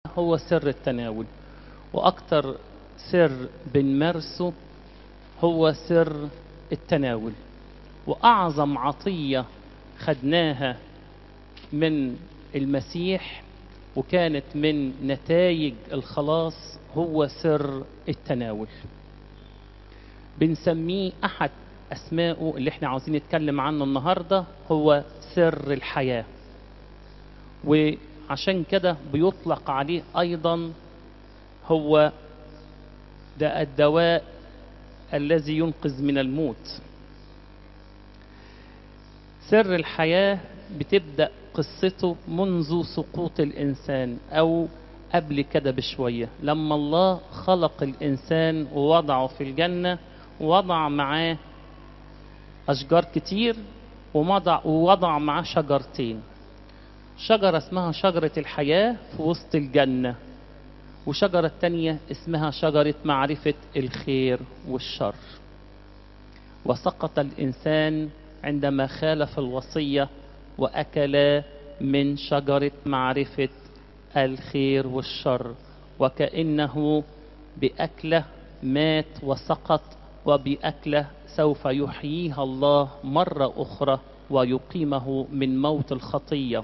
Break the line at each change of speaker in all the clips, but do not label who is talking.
هو سر التناول وأكتر سر بنمارسه هو سر التناول وأعظم عطية خدناها من المسيح وكانت من نتائج الخلاص هو سر التناول بنسميه أحد أسمائه اللي احنا عاوزين نتكلم عنه النهاردة هو سر الحياة وعشان كده بيطلق عليه أيضا هو ده الدواء الذي ينقذ من الموت سر الحياة بتبدأ قصته منذ سقوط الإنسان أو قبل كده بشوية لما الله خلق الإنسان ووضعه في الجنة ووضع معاه أشجار كتير ووضع, ووضع معاه شجرتين شجرة اسمها شجرة الحياة في وسط الجنة وشجرة تانية اسمها شجرة معرفة الخير والشر وسقط الإنسان عندما خالف الوصية وأكل من شجرة معرفة الخير والشر وكأنه بأكله مات وسقط وبأكله سوف يحييها الله مرة أخرى ويقيمه من موت الخطية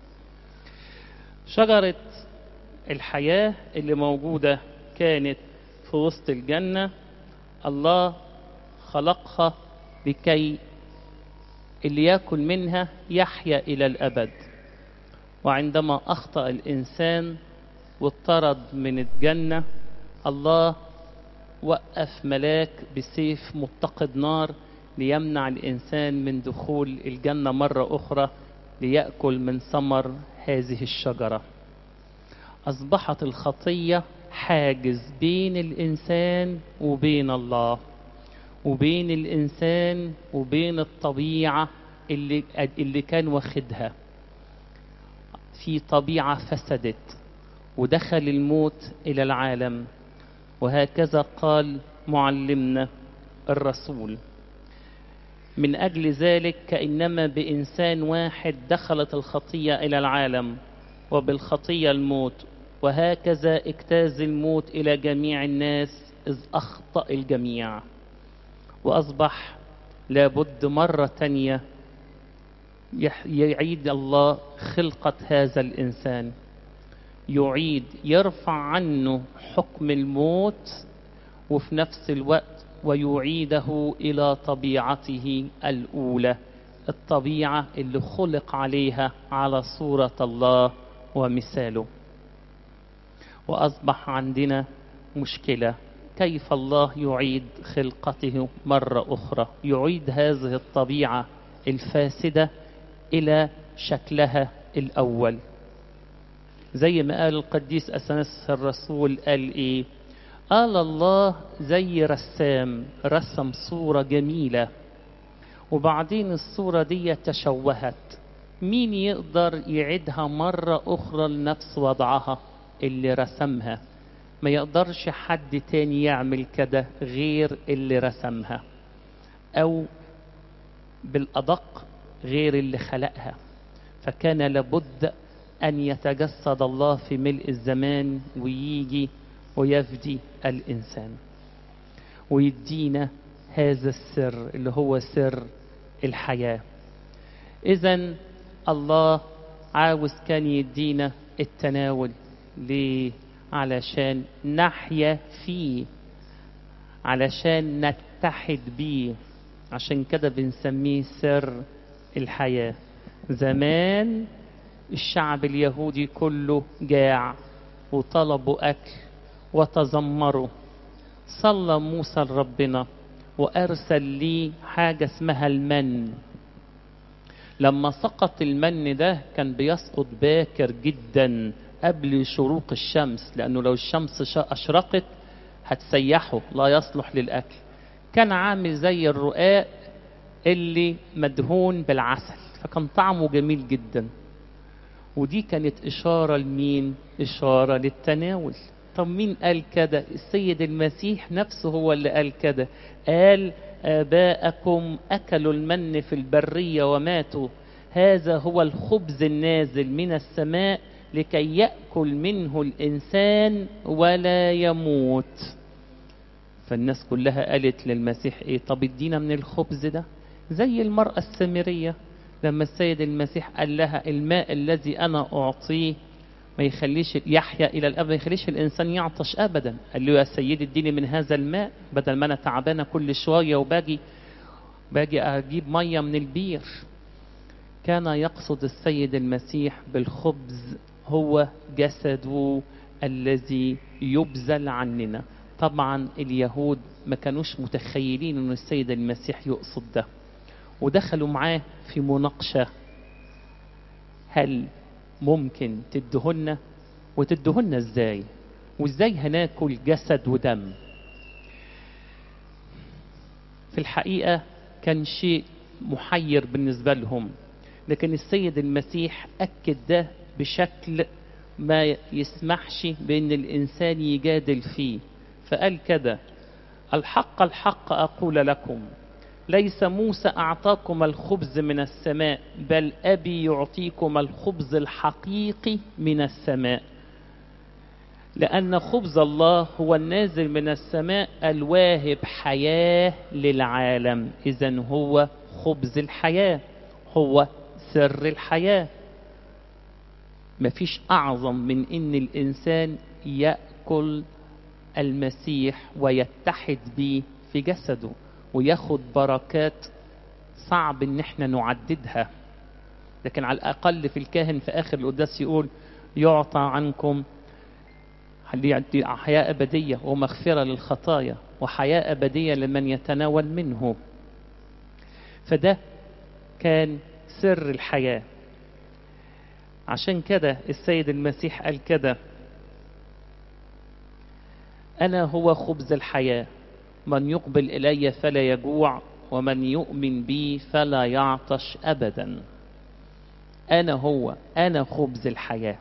شجرة الحياة اللي موجودة كانت في وسط الجنة الله خلقها لكي اللي ياكل منها يحيا إلى الأبد وعندما أخطأ الإنسان واطرد من الجنة الله وقف ملاك بسيف متقد نار ليمنع الإنسان من دخول الجنة مرة أخرى ليأكل من ثمر هذه الشجرة أصبحت الخطية حاجز بين الإنسان وبين الله وبين الإنسان وبين الطبيعة اللي, اللي كان واخدها في طبيعة فسدت ودخل الموت إلى العالم وهكذا قال معلمنا الرسول من أجل ذلك كإنما بإنسان واحد دخلت الخطية إلى العالم وبالخطية الموت وهكذا اجتاز الموت إلى جميع الناس إذ أخطأ الجميع وأصبح لابد مرة تانية يعيد الله خلقة هذا الإنسان يعيد يرفع عنه حكم الموت وفي نفس الوقت ويعيده إلى طبيعته الأولى الطبيعة اللي خلق عليها على صورة الله ومثاله وأصبح عندنا مشكلة كيف الله يعيد خلقته مرة أخرى يعيد هذه الطبيعة الفاسدة إلى شكلها الأول زي ما قال القديس أسنس الرسول قال إيه قال الله زي رسام رسم صورة جميلة وبعدين الصورة دي تشوهت مين يقدر يعيدها مرة أخرى لنفس وضعها اللي رسمها ما يقدرش حد تاني يعمل كده غير اللي رسمها أو بالأدق غير اللي خلقها فكان لابد أن يتجسد الله في ملء الزمان ويجي ويفدي الإنسان ويدينا هذا السر اللي هو سر الحياة إذا الله عاوز كان يدينا التناول ليه؟ علشان نحيا فيه علشان نتحد بيه عشان كده بنسميه سر الحياة زمان الشعب اليهودي كله جاع وطلبوا أكل وتذمروا صلى موسى لربنا وأرسل لي حاجة اسمها المن لما سقط المن ده كان بيسقط باكر جدا قبل شروق الشمس لأنه لو الشمس أشرقت هتسيحه لا يصلح للأكل كان عامل زي الرقاق اللي مدهون بالعسل فكان طعمه جميل جدا ودي كانت إشارة لمين؟ إشارة للتناول طب مين قال كده؟ السيد المسيح نفسه هو اللي قال كده قال آباءكم أكلوا المن في البرية وماتوا هذا هو الخبز النازل من السماء لكي يأكل منه الإنسان ولا يموت فالناس كلها قالت للمسيح ايه طب ادينا من الخبز ده زي المرأة السامرية لما السيد المسيح قال لها الماء الذي أنا أعطيه ما يخليش يحيا إلى الأبد ما يخليش الإنسان يعطش أبدا قال له يا سيدي اديني من هذا الماء بدل ما أنا تعبانة كل شوية وباجي باجي أجيب مية من البير كان يقصد السيد المسيح بالخبز هو جسده الذي يبذل عننا طبعا اليهود ما كانوش متخيلين ان السيد المسيح يقصد ده ودخلوا معاه في مناقشة هل ممكن تدهن وتدهن ازاي وازاي هناكل جسد ودم في الحقيقة كان شيء محير بالنسبة لهم لكن السيد المسيح أكد ده بشكل ما يسمحش بأن الإنسان يجادل فيه فقال كده الحق الحق أقول لكم ليس موسى أعطاكم الخبز من السماء بل أبي يعطيكم الخبز الحقيقي من السماء لأن خبز الله هو النازل من السماء الواهب حياة للعالم إذا هو خبز الحياة هو سر الحياة مفيش أعظم من إن الإنسان يأكل المسيح ويتحد به في جسده وياخد بركات صعب ان احنا نعددها لكن على الاقل في الكاهن في اخر القداس يقول يعطى عنكم حياة أبدية ومغفرة للخطايا وحياة أبدية لمن يتناول منه فده كان سر الحياة عشان كده السيد المسيح قال كده أنا هو خبز الحياة من يقبل إلي فلا يجوع ومن يؤمن بي فلا يعطش أبدا أنا هو أنا خبز الحياة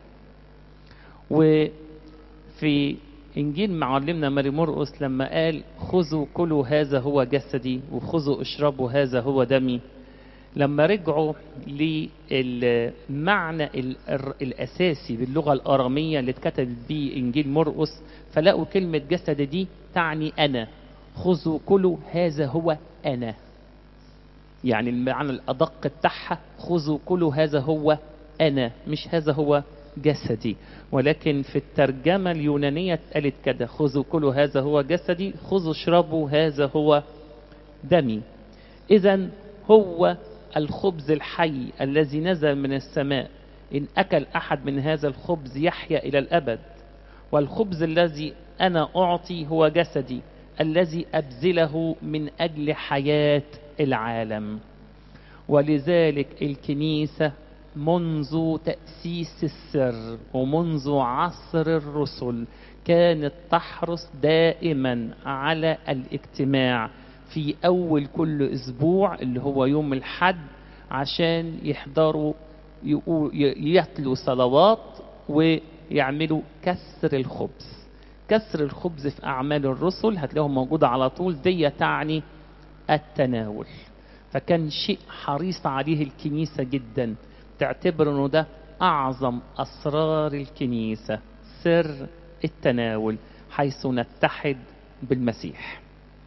وفي إنجيل معلمنا ماري مرقس لما قال خذوا كلوا هذا هو جسدي وخذوا اشربوا هذا هو دمي لما رجعوا للمعنى الأساسي باللغة الأرامية اللي اتكتب به إنجيل مرقس فلقوا كلمة جسد دي تعني أنا خذوا كلوا هذا هو أنا يعني المعنى الأدق بتاعها خذوا كلوا هذا هو أنا مش هذا هو جسدي ولكن في الترجمة اليونانية اتقالت كده خذوا كلوا هذا هو جسدي خذوا اشربوا هذا هو دمي إذا هو الخبز الحي الذي نزل من السماء إن أكل أحد من هذا الخبز يحيا إلى الأبد والخبز الذي أنا أعطي هو جسدي الذي أبذله من أجل حياة العالم ولذلك الكنيسة منذ تأسيس السر ومنذ عصر الرسل كانت تحرص دائما على الاجتماع في أول كل أسبوع اللي هو يوم الحد عشان يحضروا يتلوا صلوات ويعملوا كسر الخبز كسر الخبز في أعمال الرسل هتلاقيهم موجودة على طول دي تعني التناول فكان شيء حريص عليه الكنيسة جدا تعتبر انه ده أعظم أسرار الكنيسة سر التناول حيث نتحد بالمسيح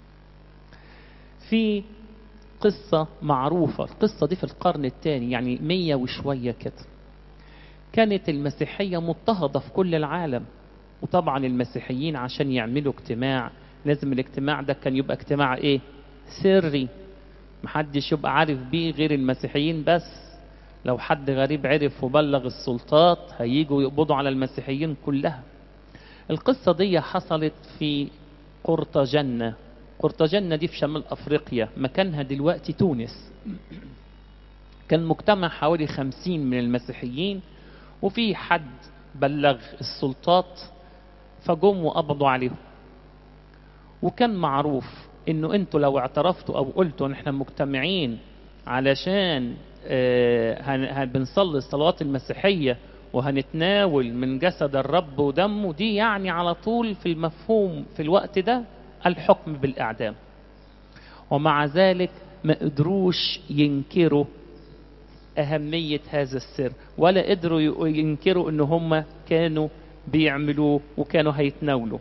في قصة معروفة القصة دي في القرن الثاني يعني مية وشوية كده كانت المسيحية مضطهدة في كل العالم وطبعا المسيحيين عشان يعملوا اجتماع لازم الاجتماع ده كان يبقى اجتماع ايه سري محدش يبقى عارف بيه غير المسيحيين بس لو حد غريب عرف وبلغ السلطات هيجوا يقبضوا على المسيحيين كلها القصة دي حصلت في قرطاجنة قرطاجنة دي في شمال أفريقيا مكانها دلوقتي تونس كان مجتمع حوالي خمسين من المسيحيين وفي حد بلغ السلطات فجم وقبضوا عليهم وكان معروف انه انتوا لو اعترفتوا او قلتوا ان احنا مجتمعين علشان آه بنصلي الصلوات المسيحية وهنتناول من جسد الرب ودمه دي يعني على طول في المفهوم في الوقت ده الحكم بالإعدام ومع ذلك ما قدروش ينكروا أهمية هذا السر ولا قدروا ينكروا ان هم كانوا بيعملوه وكانوا هيتناولوا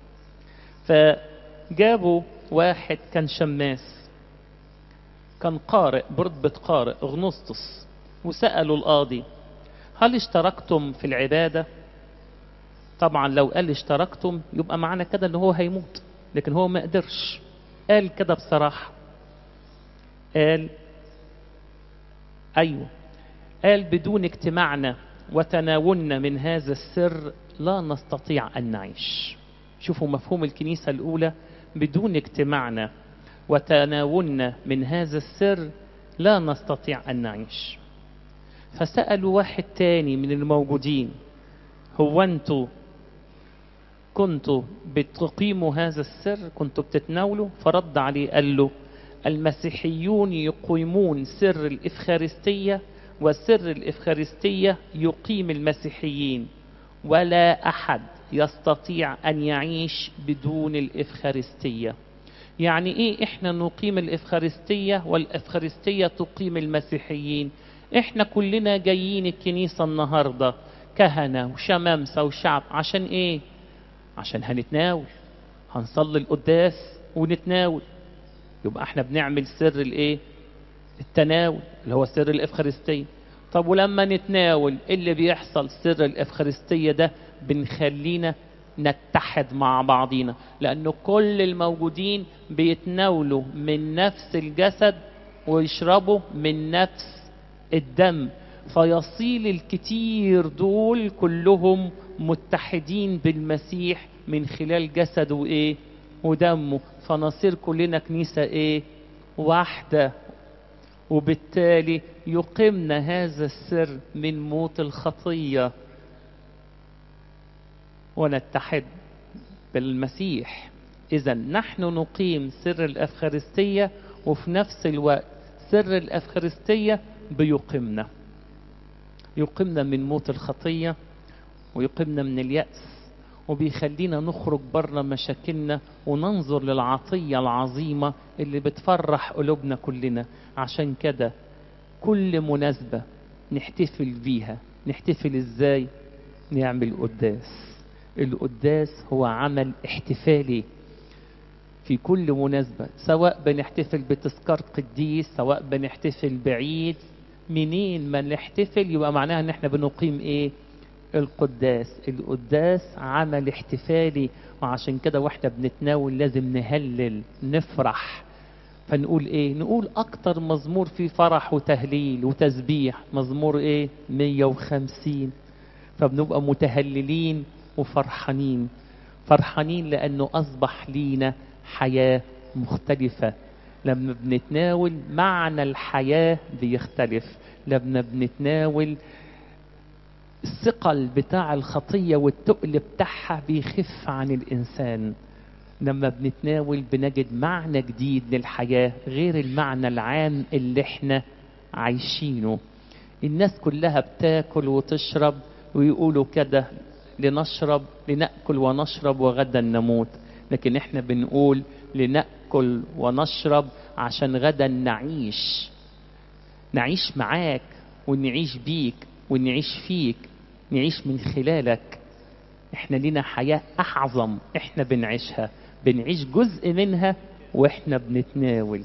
فجابوا واحد كان شماس كان قارئ برتبة قارئ اغنسطس وسألوا القاضي هل اشتركتم في العبادة طبعا لو قال اشتركتم يبقى معنى كده ان هو هيموت لكن هو ما قدرش قال كده بصراحة قال ايوه قال بدون اجتماعنا وتناولنا من هذا السر لا نستطيع ان نعيش شوفوا مفهوم الكنيسة الاولى بدون اجتماعنا وتناولنا من هذا السر لا نستطيع ان نعيش فسألوا واحد تاني من الموجودين هو انتوا كنتوا بتقيموا هذا السر كنتوا بتتناولوا فرد عليه قال له المسيحيون يقيمون سر الإفخارستية وسر الإفخارستية يقيم المسيحيين ولا أحد يستطيع أن يعيش بدون الإفخارستية يعني إيه إحنا نقيم الإفخارستية والإفخارستية تقيم المسيحيين إحنا كلنا جايين الكنيسة النهاردة كهنة وشمامسة وشعب عشان إيه عشان هنتناول هنصلي القداس ونتناول يبقى احنا بنعمل سر الايه التناول اللي هو سر الافخارستيه طب ولما نتناول ايه اللي بيحصل سر الافخارستيه ده بنخلينا نتحد مع بعضينا لانه كل الموجودين بيتناولوا من نفس الجسد ويشربوا من نفس الدم فيصيل الكتير دول كلهم متحدين بالمسيح من خلال جسده وايه ودمه فنصير كلنا كنيسة ايه واحدة وبالتالي يقمنا هذا السر من موت الخطية ونتحد بالمسيح إذا نحن نقيم سر الأفخارستية وفي نفس الوقت سر الأفخارستية بيقمنا يقمنا من موت الخطية ويقمنا من اليأس وبيخلينا نخرج بره مشاكلنا وننظر للعطية العظيمة اللي بتفرح قلوبنا كلنا عشان كده كل مناسبة نحتفل بيها نحتفل ازاي نعمل قداس القداس هو عمل احتفالي في كل مناسبة سواء بنحتفل بتذكار قديس سواء بنحتفل بعيد منين ما نحتفل يبقى معناها ان احنا بنقيم ايه القداس القداس عمل احتفالي وعشان كده واحنا بنتناول لازم نهلل نفرح فنقول ايه نقول اكتر مزمور فيه فرح وتهليل وتسبيح مزمور ايه 150 فبنبقى متهللين وفرحانين فرحانين لانه اصبح لينا حياة مختلفة لما بنتناول معنى الحياة بيختلف لما بنتناول الثقل بتاع الخطية والتقل بتاعها بيخف عن الإنسان لما بنتناول بنجد معنى جديد للحياة غير المعنى العام اللي احنا عايشينه الناس كلها بتاكل وتشرب ويقولوا كده لنشرب لنأكل ونشرب وغدا نموت لكن احنا بنقول لنأكل ونشرب عشان غدا نعيش نعيش معاك ونعيش بيك ونعيش فيك نعيش من خلالك احنا لنا حياة اعظم احنا بنعيشها بنعيش جزء منها واحنا بنتناول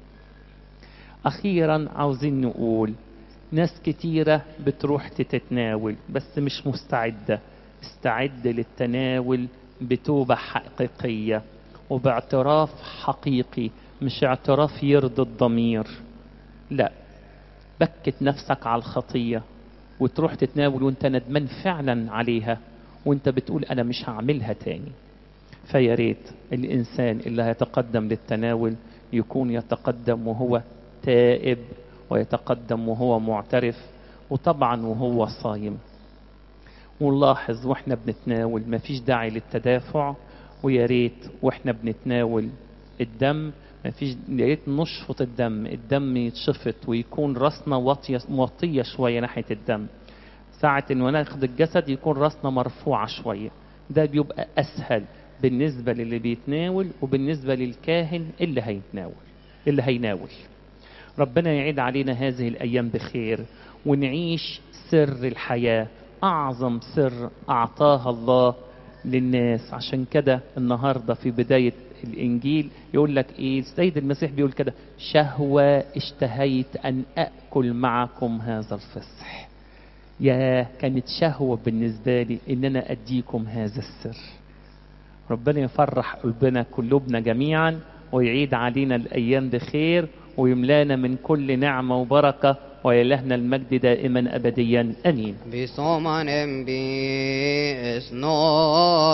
اخيرا عاوزين نقول ناس كتيرة بتروح تتناول بس مش مستعدة استعد للتناول بتوبة حقيقية وباعتراف حقيقي مش اعتراف يرضي الضمير لا بكت نفسك على الخطية وتروح تتناول وانت ندمان فعلا عليها وانت بتقول انا مش هعملها تاني فيا ريت الانسان اللي هيتقدم للتناول يكون يتقدم وهو تائب ويتقدم وهو معترف وطبعا وهو صايم ونلاحظ واحنا بنتناول مفيش داعي للتدافع ويا ريت واحنا بنتناول الدم مفيش يا ريت نشفط الدم الدم يتشفط ويكون راسنا واطيه موطيه شويه ناحيه الدم ساعة انه ناخد الجسد يكون راسنا مرفوعة شوية ده بيبقى اسهل بالنسبة للي بيتناول وبالنسبة للكاهن اللي هيتناول اللي هيناول ربنا يعيد علينا هذه الأيام بخير ونعيش سر الحياة أعظم سر أعطاها الله للناس عشان كده النهاردة في بداية الإنجيل يقول لك إيه السيد المسيح بيقول كده شهوة اشتهيت أن أكل معكم هذا الفصح يا كانت شهوة بالنسبة لي إن أنا أديكم هذا السر ربنا يفرح قلوبنا قلوبنا جميعا ويعيد علينا الأيام بخير ويملانا من كل نعمة وبركة ويلهنا المجد دائما أبديا أمين
Vi somanen bis nå